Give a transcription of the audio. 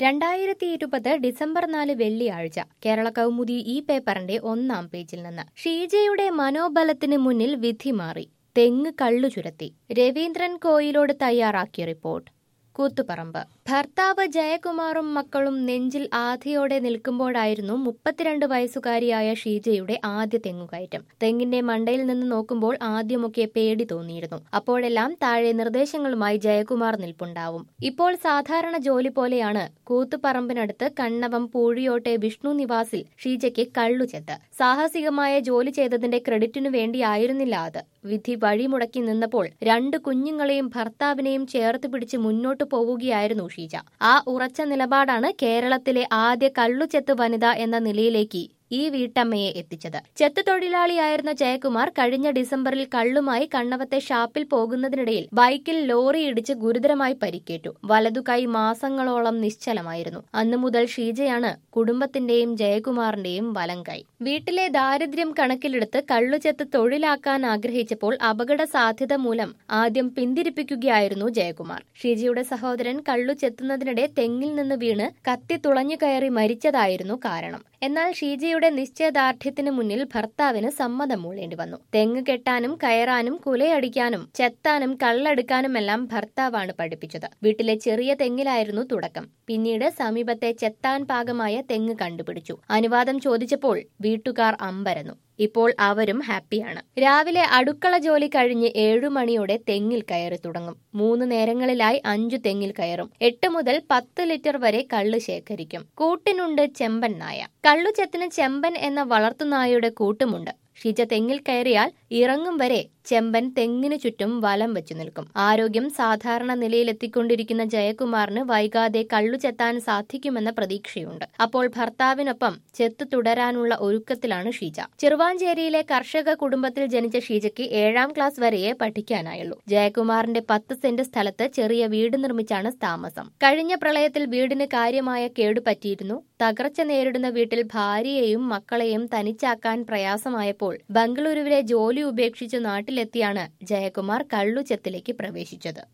രണ്ടായിരത്തി ഇരുപത് ഡിസംബർ നാല് വെള്ളിയാഴ്ച കേരള കൗമുദി ഈ പേപ്പറിന്റെ ഒന്നാം പേജിൽ നിന്ന് ഷീജയുടെ മനോബലത്തിന് മുന്നിൽ വിധി മാറി തെങ്ങ് കള്ളു ചുരത്തി രവീന്ദ്രൻ കോയിലോട് തയ്യാറാക്കിയ റിപ്പോർട്ട് കൂത്തുപറമ്പ് ഭർത്താവ് ജയകുമാറും മക്കളും നെഞ്ചിൽ ആധിയോടെ നിൽക്കുമ്പോഴായിരുന്നു മുപ്പത്തിരണ്ട് വയസ്സുകാരിയായ ഷീജയുടെ ആദ്യ തെങ്ങുകയറ്റം തെങ്ങിന്റെ മണ്ടയിൽ നിന്ന് നോക്കുമ്പോൾ ആദ്യമൊക്കെ പേടി തോന്നിയിരുന്നു അപ്പോഴെല്ലാം താഴെ നിർദ്ദേശങ്ങളുമായി ജയകുമാർ നിൽപ്പുണ്ടാവും ഇപ്പോൾ സാധാരണ ജോലി പോലെയാണ് കൂത്തുപറമ്പിനടുത്ത് കണ്ണവം പൂഴിയോട്ടെ വിഷ്ണു നിവാസിൽ ഷീജയ്ക്ക് കള്ളുചെത്ത് സാഹസികമായ ജോലി ചെയ്തതിന്റെ ക്രെഡിറ്റിനു വേണ്ടിയായിരുന്നില്ല അത് വിധി വഴിമുടക്കി നിന്നപ്പോൾ രണ്ട് കുഞ്ഞുങ്ങളെയും ഭർത്താവിനെയും ചേർത്ത് പിടിച്ച് മുന്നോട്ട് പോവുകയായിരുന്നു ഷീജ ആ ഉറച്ച നിലപാടാണ് കേരളത്തിലെ ആദ്യ കള്ളുചെത്ത് വനിത എന്ന നിലയിലേക്ക് ഈ വീട്ടമ്മയെ എത്തിച്ചത് ചെത്ത് തൊഴിലാളിയായിരുന്ന ജയകുമാർ കഴിഞ്ഞ ഡിസംബറിൽ കള്ളുമായി കണ്ണവത്തെ ഷാപ്പിൽ പോകുന്നതിനിടയിൽ ബൈക്കിൽ ലോറി ഇടിച്ച് ഗുരുതരമായി പരിക്കേറ്റു വലതു കൈ മാസങ്ങളോളം നിശ്ചലമായിരുന്നു അന്നു മുതൽ ഷീജയാണ് കുടുംബത്തിന്റെയും ജയകുമാറിന്റെയും വലം കൈ വീട്ടിലെ ദാരിദ്ര്യം കണക്കിലെടുത്ത് കള്ളുചെത്ത് തൊഴിലാക്കാൻ ആഗ്രഹിച്ചപ്പോൾ അപകട സാധ്യത മൂലം ആദ്യം പിന്തിരിപ്പിക്കുകയായിരുന്നു ജയകുമാർ ഷീജയുടെ സഹോദരൻ കള്ളു ചെത്തുന്നതിനിടെ തെങ്ങിൽ നിന്ന് വീണ് കത്തി തുളഞ്ഞു കയറി മരിച്ചതായിരുന്നു കാരണം എന്നാൽ ഷീജയുടെ നിശ്ചയദാർഢ്യത്തിന് മുന്നിൽ ഭർത്താവിന് സമ്മതം മൂളേണ്ടി വന്നു തെങ്ങ് കെട്ടാനും കയറാനും കുലയടിക്കാനും ചെത്താനും കള്ളെടുക്കാനുമെല്ലാം ഭർത്താവാണ് പഠിപ്പിച്ചത് വീട്ടിലെ ചെറിയ തെങ്ങിലായിരുന്നു തുടക്കം പിന്നീട് സമീപത്തെ ചെത്താൻ പാകമായ തെങ്ങ് കണ്ടുപിടിച്ചു അനുവാദം ചോദിച്ചപ്പോൾ വീട്ടുകാർ അമ്പരന്നു ഇപ്പോൾ അവരും ഹാപ്പിയാണ് രാവിലെ അടുക്കള ജോലി കഴിഞ്ഞ് ഏഴു മണിയോടെ തെങ്ങിൽ കയറി തുടങ്ങും മൂന്ന് നേരങ്ങളിലായി അഞ്ചു തെങ്ങിൽ കയറും എട്ട് മുതൽ പത്ത് ലിറ്റർ വരെ കള്ള് ശേഖരിക്കും കൂട്ടിനുണ്ട് ചെമ്പൻ നായ കള്ളുചെത്തിന് ചെമ്പൻ എന്ന വളർത്തുനായയുടെ കൂട്ടുമുണ്ട് ഷീജ തെങ്ങിൽ കയറിയാൽ ഇറങ്ങും വരെ ചെമ്പൻ തെങ്ങിനു ചുറ്റും വലം വെച്ചു നിൽക്കും ആരോഗ്യം സാധാരണ നിലയിലെത്തിക്കൊണ്ടിരിക്കുന്ന ജയകുമാറിന് വൈകാതെ കള്ളു ചെത്താൻ സാധിക്കുമെന്ന പ്രതീക്ഷയുണ്ട് അപ്പോൾ ഭർത്താവിനൊപ്പം ചെത്ത് തുടരാനുള്ള ഒരുക്കത്തിലാണ് ഷീജ ചെറുവാഞ്ചേരിയിലെ കർഷക കുടുംബത്തിൽ ജനിച്ച ഷീജയ്ക്ക് ഏഴാം ക്ലാസ് വരെയേ പഠിക്കാനായുള്ളൂ ജയകുമാറിന്റെ പത്ത് സെന്റ് സ്ഥലത്ത് ചെറിയ വീട് നിർമ്മിച്ചാണ് താമസം കഴിഞ്ഞ പ്രളയത്തിൽ വീടിന് കാര്യമായ കേടുപറ്റിയിരുന്നു തകർച്ച നേരിടുന്ന വീട്ടിൽ ഭാര്യയെയും മക്കളെയും തനിച്ചാക്കാൻ പ്രയാസമായപ്പോൾ ബംഗളൂരുവിലെ ജോലി ഉപേക്ഷിച്ച് നാട്ടിലെത്തിയാണ് ജയകുമാർ കള്ളുചെത്തിലേക്ക് പ്രവേശിച്ചത്